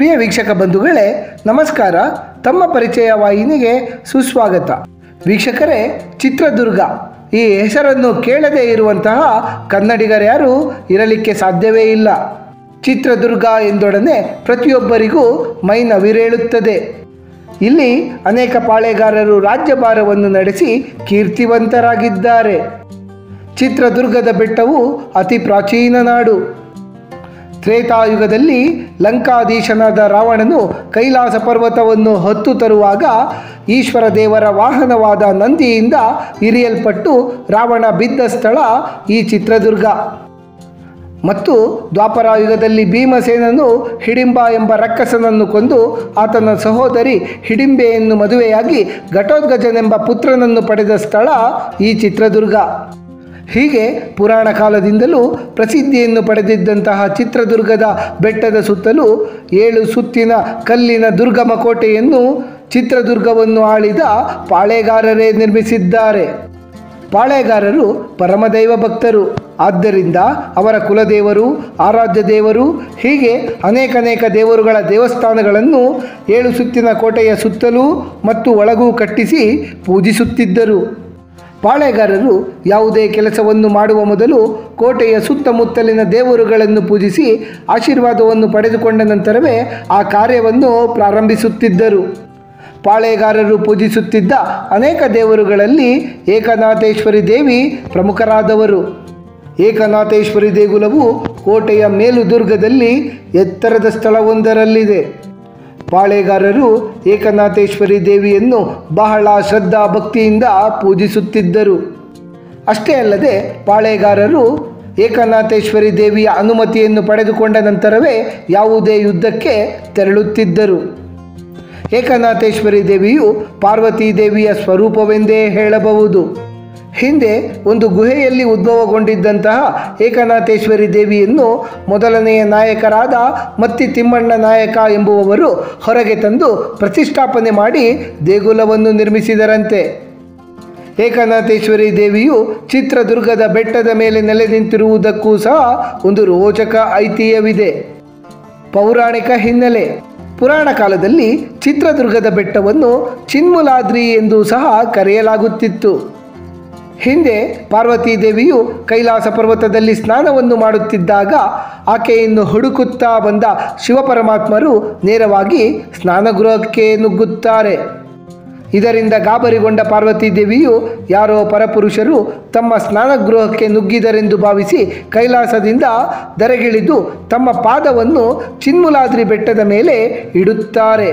ಪ್ರಿಯ ವೀಕ್ಷಕ ಬಂಧುಗಳೇ ನಮಸ್ಕಾರ ತಮ್ಮ ಪರಿಚಯ ವಾಹಿನಿಗೆ ಸುಸ್ವಾಗತ ವೀಕ್ಷಕರೇ ಚಿತ್ರದುರ್ಗ ಈ ಹೆಸರನ್ನು ಕೇಳದೇ ಇರುವಂತಹ ಕನ್ನಡಿಗರ್ಯಾರು ಇರಲಿಕ್ಕೆ ಸಾಧ್ಯವೇ ಇಲ್ಲ ಚಿತ್ರದುರ್ಗ ಎಂದೊಡನೆ ಪ್ರತಿಯೊಬ್ಬರಿಗೂ ಮೈ ನವಿರೇಳುತ್ತದೆ ಇಲ್ಲಿ ಅನೇಕ ಪಾಳೆಗಾರರು ರಾಜ್ಯಭಾರವನ್ನು ನಡೆಸಿ ಕೀರ್ತಿವಂತರಾಗಿದ್ದಾರೆ ಚಿತ್ರದುರ್ಗದ ಬೆಟ್ಟವು ಅತಿ ಪ್ರಾಚೀನ ನಾಡು ತ್ರೇತಾಯುಗದಲ್ಲಿ ಲಂಕಾಧೀಶನಾದ ರಾವಣನು ಕೈಲಾಸ ಪರ್ವತವನ್ನು ಹೊತ್ತು ತರುವಾಗ ಈಶ್ವರ ದೇವರ ವಾಹನವಾದ ನಂದಿಯಿಂದ ಇರಿಯಲ್ಪಟ್ಟು ರಾವಣ ಬಿದ್ದ ಸ್ಥಳ ಈ ಚಿತ್ರದುರ್ಗ ಮತ್ತು ದ್ವಾಪರಾಯುಗದಲ್ಲಿ ಭೀಮಸೇನನು ಹಿಡಿಂಬ ಎಂಬ ರಕ್ಕಸನನ್ನು ಕೊಂದು ಆತನ ಸಹೋದರಿ ಹಿಡಿಂಬೆಯನ್ನು ಮದುವೆಯಾಗಿ ಘಟೋದ್ಗಜನೆಂಬ ಪುತ್ರನನ್ನು ಪಡೆದ ಸ್ಥಳ ಈ ಚಿತ್ರದುರ್ಗ ಹೀಗೆ ಪುರಾಣ ಕಾಲದಿಂದಲೂ ಪ್ರಸಿದ್ಧಿಯನ್ನು ಪಡೆದಿದ್ದಂತಹ ಚಿತ್ರದುರ್ಗದ ಬೆಟ್ಟದ ಸುತ್ತಲೂ ಏಳು ಸುತ್ತಿನ ಕಲ್ಲಿನ ದುರ್ಗಮ ಕೋಟೆಯನ್ನು ಚಿತ್ರದುರ್ಗವನ್ನು ಆಳಿದ ಪಾಳೆಗಾರರೇ ನಿರ್ಮಿಸಿದ್ದಾರೆ ಪಾಳೆಗಾರರು ಪರಮದೈವ ಭಕ್ತರು ಆದ್ದರಿಂದ ಅವರ ಕುಲದೇವರು ಆರಾಧ್ಯ ದೇವರು ಹೀಗೆ ಅನೇಕನೇಕ ದೇವರುಗಳ ದೇವಸ್ಥಾನಗಳನ್ನು ಏಳು ಸುತ್ತಿನ ಕೋಟೆಯ ಸುತ್ತಲೂ ಮತ್ತು ಒಳಗೂ ಕಟ್ಟಿಸಿ ಪೂಜಿಸುತ್ತಿದ್ದರು ಪಾಳೆಗಾರರು ಯಾವುದೇ ಕೆಲಸವನ್ನು ಮಾಡುವ ಮೊದಲು ಕೋಟೆಯ ಸುತ್ತಮುತ್ತಲಿನ ದೇವರುಗಳನ್ನು ಪೂಜಿಸಿ ಆಶೀರ್ವಾದವನ್ನು ಪಡೆದುಕೊಂಡ ನಂತರವೇ ಆ ಕಾರ್ಯವನ್ನು ಪ್ರಾರಂಭಿಸುತ್ತಿದ್ದರು ಪಾಳೆಗಾರರು ಪೂಜಿಸುತ್ತಿದ್ದ ಅನೇಕ ದೇವರುಗಳಲ್ಲಿ ಏಕನಾಥೇಶ್ವರಿ ದೇವಿ ಪ್ರಮುಖರಾದವರು ಏಕನಾಥೇಶ್ವರಿ ದೇಗುಲವು ಕೋಟೆಯ ಮೇಲುದುರ್ಗದಲ್ಲಿ ಎತ್ತರದ ಸ್ಥಳವೊಂದರಲ್ಲಿದೆ ಪಾಳೆಗಾರರು ಏಕನಾಥೇಶ್ವರಿ ದೇವಿಯನ್ನು ಬಹಳ ಶ್ರದ್ಧಾ ಭಕ್ತಿಯಿಂದ ಪೂಜಿಸುತ್ತಿದ್ದರು ಅಷ್ಟೇ ಅಲ್ಲದೆ ಪಾಳೆಗಾರರು ಏಕನಾಥೇಶ್ವರಿ ದೇವಿಯ ಅನುಮತಿಯನ್ನು ಪಡೆದುಕೊಂಡ ನಂತರವೇ ಯಾವುದೇ ಯುದ್ಧಕ್ಕೆ ತೆರಳುತ್ತಿದ್ದರು ಏಕನಾಥೇಶ್ವರಿ ದೇವಿಯು ಪಾರ್ವತೀ ದೇವಿಯ ಸ್ವರೂಪವೆಂದೇ ಹೇಳಬಹುದು ಹಿಂದೆ ಒಂದು ಗುಹೆಯಲ್ಲಿ ಉದ್ಭವಗೊಂಡಿದ್ದಂತಹ ಏಕನಾಥೇಶ್ವರಿ ದೇವಿಯನ್ನು ಮೊದಲನೆಯ ನಾಯಕರಾದ ಮತ್ತಿ ತಿಮ್ಮಣ್ಣ ನಾಯಕ ಎಂಬುವವರು ಹೊರಗೆ ತಂದು ಪ್ರತಿಷ್ಠಾಪನೆ ಮಾಡಿ ದೇಗುಲವನ್ನು ನಿರ್ಮಿಸಿದರಂತೆ ಏಕನಾಥೇಶ್ವರಿ ದೇವಿಯು ಚಿತ್ರದುರ್ಗದ ಬೆಟ್ಟದ ಮೇಲೆ ನೆಲೆ ನಿಂತಿರುವುದಕ್ಕೂ ಸಹ ಒಂದು ರೋಚಕ ಐತಿಹ್ಯವಿದೆ ಪೌರಾಣಿಕ ಹಿನ್ನೆಲೆ ಪುರಾಣ ಕಾಲದಲ್ಲಿ ಚಿತ್ರದುರ್ಗದ ಬೆಟ್ಟವನ್ನು ಚಿನ್ಮುಲಾದ್ರಿ ಎಂದು ಸಹ ಕರೆಯಲಾಗುತ್ತಿತ್ತು ಹಿಂದೆ ಪಾರ್ವತೀ ದೇವಿಯು ಕೈಲಾಸ ಪರ್ವತದಲ್ಲಿ ಸ್ನಾನವನ್ನು ಮಾಡುತ್ತಿದ್ದಾಗ ಆಕೆಯನ್ನು ಹುಡುಕುತ್ತಾ ಬಂದ ಶಿವಪರಮಾತ್ಮರು ನೇರವಾಗಿ ಸ್ನಾನಗೃಹಕ್ಕೆ ನುಗ್ಗುತ್ತಾರೆ ಇದರಿಂದ ಗಾಬರಿಗೊಂಡ ಪಾರ್ವತೀ ದೇವಿಯು ಯಾರೋ ಪರಪುರುಷರು ತಮ್ಮ ಸ್ನಾನಗೃಹಕ್ಕೆ ನುಗ್ಗಿದರೆಂದು ಭಾವಿಸಿ ಕೈಲಾಸದಿಂದ ದರೆಗಿಳಿದು ತಮ್ಮ ಪಾದವನ್ನು ಚಿನ್ಮುಲಾದ್ರಿ ಬೆಟ್ಟದ ಮೇಲೆ ಇಡುತ್ತಾರೆ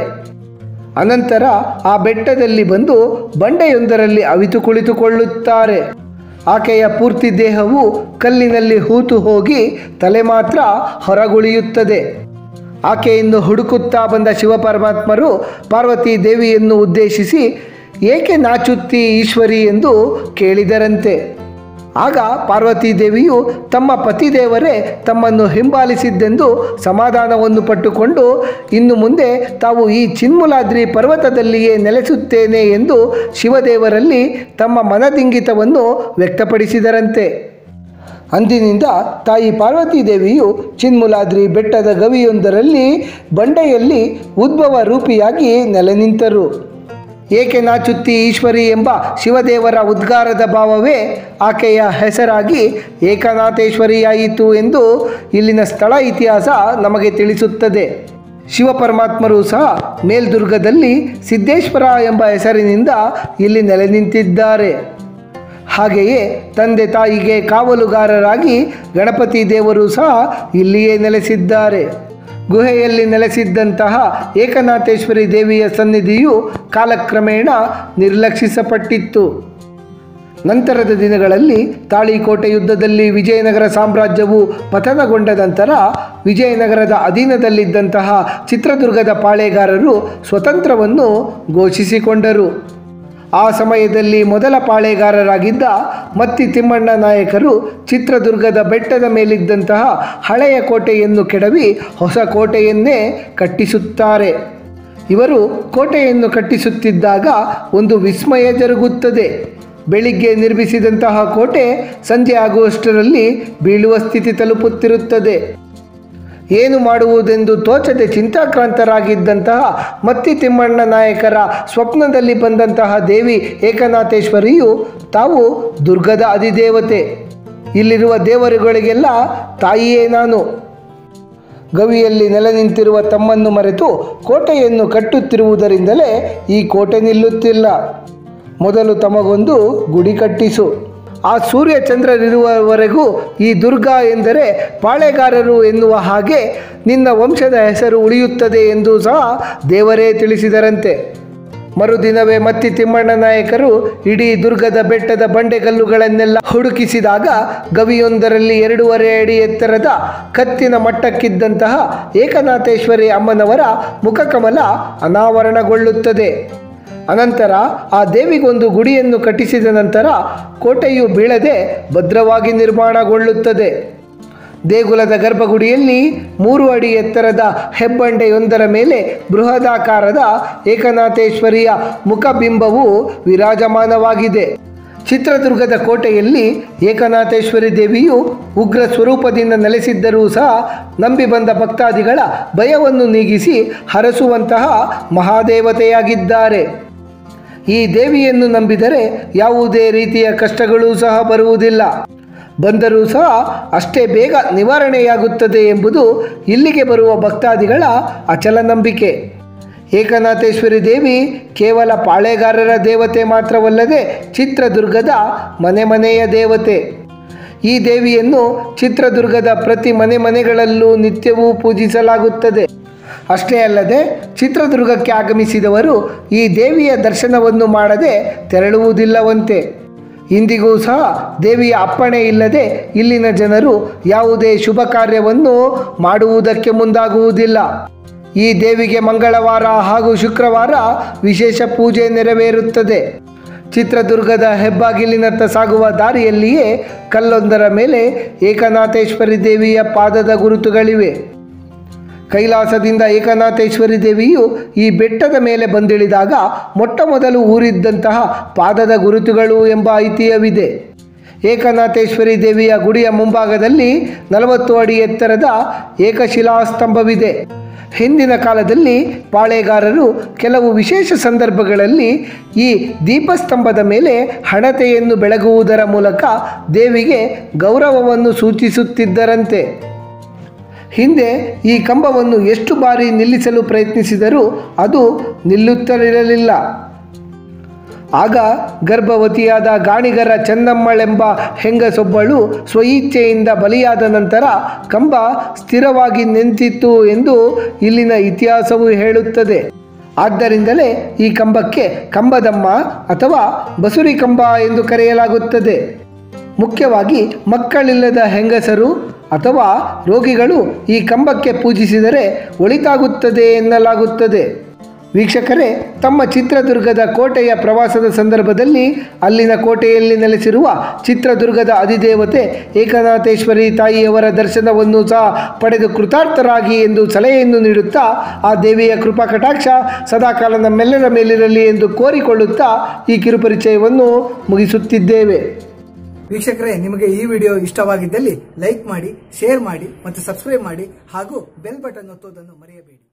ಅನಂತರ ಆ ಬೆಟ್ಟದಲ್ಲಿ ಬಂದು ಬಂಡೆಯೊಂದರಲ್ಲಿ ಅವಿತು ಕುಳಿತುಕೊಳ್ಳುತ್ತಾರೆ ಆಕೆಯ ಪೂರ್ತಿ ದೇಹವು ಕಲ್ಲಿನಲ್ಲಿ ಹೂತು ಹೋಗಿ ತಲೆ ಮಾತ್ರ ಹೊರಗುಳಿಯುತ್ತದೆ ಆಕೆಯನ್ನು ಹುಡುಕುತ್ತಾ ಬಂದ ಶಿವಪರಮಾತ್ಮರು ಪಾರ್ವತಿ ದೇವಿಯನ್ನು ಉದ್ದೇಶಿಸಿ ಏಕೆ ನಾಚುತ್ತಿ ಈಶ್ವರಿ ಎಂದು ಕೇಳಿದರಂತೆ ಆಗ ಪಾರ್ವತೀ ದೇವಿಯು ತಮ್ಮ ಪತಿದೇವರೇ ತಮ್ಮನ್ನು ಹಿಂಬಾಲಿಸಿದ್ದೆಂದು ಸಮಾಧಾನವನ್ನು ಪಟ್ಟುಕೊಂಡು ಇನ್ನು ಮುಂದೆ ತಾವು ಈ ಚಿನ್ಮುಲಾದ್ರಿ ಪರ್ವತದಲ್ಲಿಯೇ ನೆಲೆಸುತ್ತೇನೆ ಎಂದು ಶಿವದೇವರಲ್ಲಿ ತಮ್ಮ ಮನದಿಂಗಿತವನ್ನು ವ್ಯಕ್ತಪಡಿಸಿದರಂತೆ ಅಂದಿನಿಂದ ತಾಯಿ ಪಾರ್ವತೀ ದೇವಿಯು ಚಿನ್ಮುಲಾದ್ರಿ ಬೆಟ್ಟದ ಗವಿಯೊಂದರಲ್ಲಿ ಬಂಡೆಯಲ್ಲಿ ಉದ್ಭವ ರೂಪಿಯಾಗಿ ನೆಲೆ ನಿಂತರು ಏಕೆ ನಾಚುತ್ತಿ ಈಶ್ವರಿ ಎಂಬ ಶಿವದೇವರ ಉದ್ಗಾರದ ಭಾವವೇ ಆಕೆಯ ಹೆಸರಾಗಿ ಏಕನಾಥೇಶ್ವರಿಯಾಯಿತು ಎಂದು ಇಲ್ಲಿನ ಸ್ಥಳ ಇತಿಹಾಸ ನಮಗೆ ತಿಳಿಸುತ್ತದೆ ಶಿವಪರಮಾತ್ಮರು ಸಹ ಮೇಲ್ದುರ್ಗದಲ್ಲಿ ಸಿದ್ದೇಶ್ವರ ಎಂಬ ಹೆಸರಿನಿಂದ ಇಲ್ಲಿ ನೆಲೆ ನಿಂತಿದ್ದಾರೆ ಹಾಗೆಯೇ ತಂದೆ ತಾಯಿಗೆ ಕಾವಲುಗಾರರಾಗಿ ಗಣಪತಿ ದೇವರು ಸಹ ಇಲ್ಲಿಯೇ ನೆಲೆಸಿದ್ದಾರೆ ಗುಹೆಯಲ್ಲಿ ನೆಲೆಸಿದ್ದಂತಹ ಏಕನಾಥೇಶ್ವರಿ ದೇವಿಯ ಸನ್ನಿಧಿಯು ಕಾಲಕ್ರಮೇಣ ನಿರ್ಲಕ್ಷಿಸಲ್ಪಟ್ಟಿತ್ತು ನಂತರದ ದಿನಗಳಲ್ಲಿ ತಾಳಿಕೋಟೆ ಯುದ್ಧದಲ್ಲಿ ವಿಜಯನಗರ ಸಾಮ್ರಾಜ್ಯವು ಪತನಗೊಂಡ ನಂತರ ವಿಜಯನಗರದ ಅಧೀನದಲ್ಲಿದ್ದಂತಹ ಚಿತ್ರದುರ್ಗದ ಪಾಳೆಗಾರರು ಸ್ವತಂತ್ರವನ್ನು ಘೋಷಿಸಿಕೊಂಡರು ಆ ಸಮಯದಲ್ಲಿ ಮೊದಲ ಪಾಳೆಗಾರರಾಗಿದ್ದ ಮತ್ತಿ ತಿಮ್ಮಣ್ಣ ನಾಯಕರು ಚಿತ್ರದುರ್ಗದ ಬೆಟ್ಟದ ಮೇಲಿದ್ದಂತಹ ಹಳೆಯ ಕೋಟೆಯನ್ನು ಕೆಡವಿ ಹೊಸ ಕೋಟೆಯನ್ನೇ ಕಟ್ಟಿಸುತ್ತಾರೆ ಇವರು ಕೋಟೆಯನ್ನು ಕಟ್ಟಿಸುತ್ತಿದ್ದಾಗ ಒಂದು ವಿಸ್ಮಯ ಜರುಗುತ್ತದೆ ಬೆಳಿಗ್ಗೆ ನಿರ್ಮಿಸಿದಂತಹ ಕೋಟೆ ಸಂಜೆ ಆಗುವಷ್ಟರಲ್ಲಿ ಬೀಳುವ ಸ್ಥಿತಿ ತಲುಪುತ್ತಿರುತ್ತದೆ ಏನು ಮಾಡುವುದೆಂದು ತೋಚದೆ ಚಿಂತಾಕ್ರಾಂತರಾಗಿದ್ದಂತಹ ಮತ್ತಿ ತಿಮ್ಮಣ್ಣ ನಾಯಕರ ಸ್ವಪ್ನದಲ್ಲಿ ಬಂದಂತಹ ದೇವಿ ಏಕನಾಥೇಶ್ವರಿಯು ತಾವು ದುರ್ಗದ ಅಧಿದೇವತೆ ಇಲ್ಲಿರುವ ದೇವರುಗಳಿಗೆಲ್ಲ ತಾಯಿಯೇ ನಾನು ಗವಿಯಲ್ಲಿ ನೆಲೆ ನಿಂತಿರುವ ತಮ್ಮನ್ನು ಮರೆತು ಕೋಟೆಯನ್ನು ಕಟ್ಟುತ್ತಿರುವುದರಿಂದಲೇ ಈ ಕೋಟೆ ನಿಲ್ಲುತ್ತಿಲ್ಲ ಮೊದಲು ತಮಗೊಂದು ಗುಡಿ ಕಟ್ಟಿಸು ಆ ಸೂರ್ಯ ಚಂದ್ರರಿರುವವರೆಗೂ ಈ ದುರ್ಗಾ ಎಂದರೆ ಪಾಳೆಗಾರರು ಎನ್ನುವ ಹಾಗೆ ನಿನ್ನ ವಂಶದ ಹೆಸರು ಉಳಿಯುತ್ತದೆ ಎಂದು ಸಹ ದೇವರೇ ತಿಳಿಸಿದರಂತೆ ಮರುದಿನವೇ ಮತ್ತಿ ತಿಮ್ಮಣ್ಣ ನಾಯಕರು ಇಡೀ ದುರ್ಗದ ಬೆಟ್ಟದ ಬಂಡೆಗಲ್ಲುಗಳನ್ನೆಲ್ಲ ಹುಡುಕಿಸಿದಾಗ ಗವಿಯೊಂದರಲ್ಲಿ ಎರಡೂವರೆ ಅಡಿ ಎತ್ತರದ ಕತ್ತಿನ ಮಟ್ಟಕ್ಕಿದ್ದಂತಹ ಏಕನಾಥೇಶ್ವರಿ ಅಮ್ಮನವರ ಮುಖಕಮಲ ಅನಾವರಣಗೊಳ್ಳುತ್ತದೆ ಅನಂತರ ಆ ದೇವಿಗೊಂದು ಗುಡಿಯನ್ನು ಕಟ್ಟಿಸಿದ ನಂತರ ಕೋಟೆಯು ಬೀಳದೆ ಭದ್ರವಾಗಿ ನಿರ್ಮಾಣಗೊಳ್ಳುತ್ತದೆ ದೇಗುಲದ ಗರ್ಭಗುಡಿಯಲ್ಲಿ ಮೂರು ಅಡಿ ಎತ್ತರದ ಹೆಬ್ಬಂಡೆಯೊಂದರ ಮೇಲೆ ಬೃಹದಾಕಾರದ ಏಕನಾಥೇಶ್ವರಿಯ ಮುಖಬಿಂಬವು ವಿರಾಜಮಾನವಾಗಿದೆ ಚಿತ್ರದುರ್ಗದ ಕೋಟೆಯಲ್ಲಿ ಏಕನಾಥೇಶ್ವರಿ ದೇವಿಯು ಉಗ್ರ ಸ್ವರೂಪದಿಂದ ನೆಲೆಸಿದ್ದರೂ ಸಹ ನಂಬಿ ಬಂದ ಭಕ್ತಾದಿಗಳ ಭಯವನ್ನು ನೀಗಿಸಿ ಹರಸುವಂತಹ ಮಹಾದೇವತೆಯಾಗಿದ್ದಾರೆ ಈ ದೇವಿಯನ್ನು ನಂಬಿದರೆ ಯಾವುದೇ ರೀತಿಯ ಕಷ್ಟಗಳೂ ಸಹ ಬರುವುದಿಲ್ಲ ಬಂದರೂ ಸಹ ಅಷ್ಟೇ ಬೇಗ ನಿವಾರಣೆಯಾಗುತ್ತದೆ ಎಂಬುದು ಇಲ್ಲಿಗೆ ಬರುವ ಭಕ್ತಾದಿಗಳ ಅಚಲ ನಂಬಿಕೆ ಏಕನಾಥೇಶ್ವರಿ ದೇವಿ ಕೇವಲ ಪಾಳೆಗಾರರ ದೇವತೆ ಮಾತ್ರವಲ್ಲದೆ ಚಿತ್ರದುರ್ಗದ ಮನೆ ಮನೆಯ ದೇವತೆ ಈ ದೇವಿಯನ್ನು ಚಿತ್ರದುರ್ಗದ ಪ್ರತಿ ಮನೆ ಮನೆಗಳಲ್ಲೂ ನಿತ್ಯವೂ ಪೂಜಿಸಲಾಗುತ್ತದೆ ಅಷ್ಟೇ ಅಲ್ಲದೆ ಚಿತ್ರದುರ್ಗಕ್ಕೆ ಆಗಮಿಸಿದವರು ಈ ದೇವಿಯ ದರ್ಶನವನ್ನು ಮಾಡದೆ ತೆರಳುವುದಿಲ್ಲವಂತೆ ಇಂದಿಗೂ ಸಹ ದೇವಿಯ ಅಪ್ಪಣೆ ಇಲ್ಲದೆ ಇಲ್ಲಿನ ಜನರು ಯಾವುದೇ ಶುಭ ಕಾರ್ಯವನ್ನು ಮಾಡುವುದಕ್ಕೆ ಮುಂದಾಗುವುದಿಲ್ಲ ಈ ದೇವಿಗೆ ಮಂಗಳವಾರ ಹಾಗೂ ಶುಕ್ರವಾರ ವಿಶೇಷ ಪೂಜೆ ನೆರವೇರುತ್ತದೆ ಚಿತ್ರದುರ್ಗದ ಹೆಬ್ಬಾಗಿಲಿನತ್ತ ಸಾಗುವ ದಾರಿಯಲ್ಲಿಯೇ ಕಲ್ಲೊಂದರ ಮೇಲೆ ಏಕನಾಥೇಶ್ವರಿ ದೇವಿಯ ಪಾದದ ಗುರುತುಗಳಿವೆ ಕೈಲಾಸದಿಂದ ಏಕನಾಥೇಶ್ವರಿ ದೇವಿಯು ಈ ಬೆಟ್ಟದ ಮೇಲೆ ಬಂದಿಳಿದಾಗ ಮೊಟ್ಟ ಮೊದಲು ಊರಿದ್ದಂತಹ ಪಾದದ ಗುರುತುಗಳು ಎಂಬ ಐತಿಹ್ಯವಿದೆ ಏಕನಾಥೇಶ್ವರಿ ದೇವಿಯ ಗುಡಿಯ ಮುಂಭಾಗದಲ್ಲಿ ನಲವತ್ತು ಅಡಿ ಎತ್ತರದ ಏಕಶಿಲಾಸ್ತಂಭವಿದೆ ಹಿಂದಿನ ಕಾಲದಲ್ಲಿ ಪಾಳೆಗಾರರು ಕೆಲವು ವಿಶೇಷ ಸಂದರ್ಭಗಳಲ್ಲಿ ಈ ದೀಪಸ್ತಂಭದ ಮೇಲೆ ಹಣತೆಯನ್ನು ಬೆಳಗುವುದರ ಮೂಲಕ ದೇವಿಗೆ ಗೌರವವನ್ನು ಸೂಚಿಸುತ್ತಿದ್ದರಂತೆ ಹಿಂದೆ ಈ ಕಂಬವನ್ನು ಎಷ್ಟು ಬಾರಿ ನಿಲ್ಲಿಸಲು ಪ್ರಯತ್ನಿಸಿದರೂ ಅದು ನಿಲ್ಲುತ್ತಲಿರಲಿಲ್ಲ ಆಗ ಗರ್ಭವತಿಯಾದ ಗಾಣಿಗರ ಚೆನ್ನಮ್ಮಳೆಂಬ ಹೆಂಗಸೊಬ್ಬಳು ಸ್ವಇಚ್ಛೆಯಿಂದ ಬಲಿಯಾದ ನಂತರ ಕಂಬ ಸ್ಥಿರವಾಗಿ ನಿಂತಿತ್ತು ಎಂದು ಇಲ್ಲಿನ ಇತಿಹಾಸವು ಹೇಳುತ್ತದೆ ಆದ್ದರಿಂದಲೇ ಈ ಕಂಬಕ್ಕೆ ಕಂಬದಮ್ಮ ಅಥವಾ ಬಸುರಿ ಕಂಬ ಎಂದು ಕರೆಯಲಾಗುತ್ತದೆ ಮುಖ್ಯವಾಗಿ ಮಕ್ಕಳಿಲ್ಲದ ಹೆಂಗಸರು ಅಥವಾ ರೋಗಿಗಳು ಈ ಕಂಬಕ್ಕೆ ಪೂಜಿಸಿದರೆ ಒಳಿತಾಗುತ್ತದೆ ಎನ್ನಲಾಗುತ್ತದೆ ವೀಕ್ಷಕರೇ ತಮ್ಮ ಚಿತ್ರದುರ್ಗದ ಕೋಟೆಯ ಪ್ರವಾಸದ ಸಂದರ್ಭದಲ್ಲಿ ಅಲ್ಲಿನ ಕೋಟೆಯಲ್ಲಿ ನೆಲೆಸಿರುವ ಚಿತ್ರದುರ್ಗದ ಅಧಿದೇವತೆ ಏಕನಾಥೇಶ್ವರಿ ತಾಯಿಯವರ ದರ್ಶನವನ್ನು ಸಹ ಪಡೆದು ಕೃತಾರ್ಥರಾಗಿ ಎಂದು ಸಲಹೆಯನ್ನು ನೀಡುತ್ತಾ ಆ ದೇವಿಯ ಕೃಪಾ ಕಟಾಕ್ಷ ಸದಾಕಾಲ ನಮ್ಮೆಲ್ಲರ ಮೇಲಿರಲಿ ಎಂದು ಕೋರಿಕೊಳ್ಳುತ್ತಾ ಈ ಕಿರುಪರಿಚಯವನ್ನು ಮುಗಿಸುತ್ತಿದ್ದೇವೆ ವೀಕ್ಷಕರೇ ನಿಮಗೆ ಈ ವಿಡಿಯೋ ಇಷ್ಟವಾಗಿದ್ದಲ್ಲಿ ಲೈಕ್ ಮಾಡಿ ಶೇರ್ ಮಾಡಿ ಮತ್ತು ಸಬ್ಸ್ಕ್ರೈಬ್ ಮಾಡಿ ಹಾಗೂ ಬೆಲ್ ಬಟನ್ ಒತ್ತುವುದನ್ನು ಮರೆಯಬೇಡಿ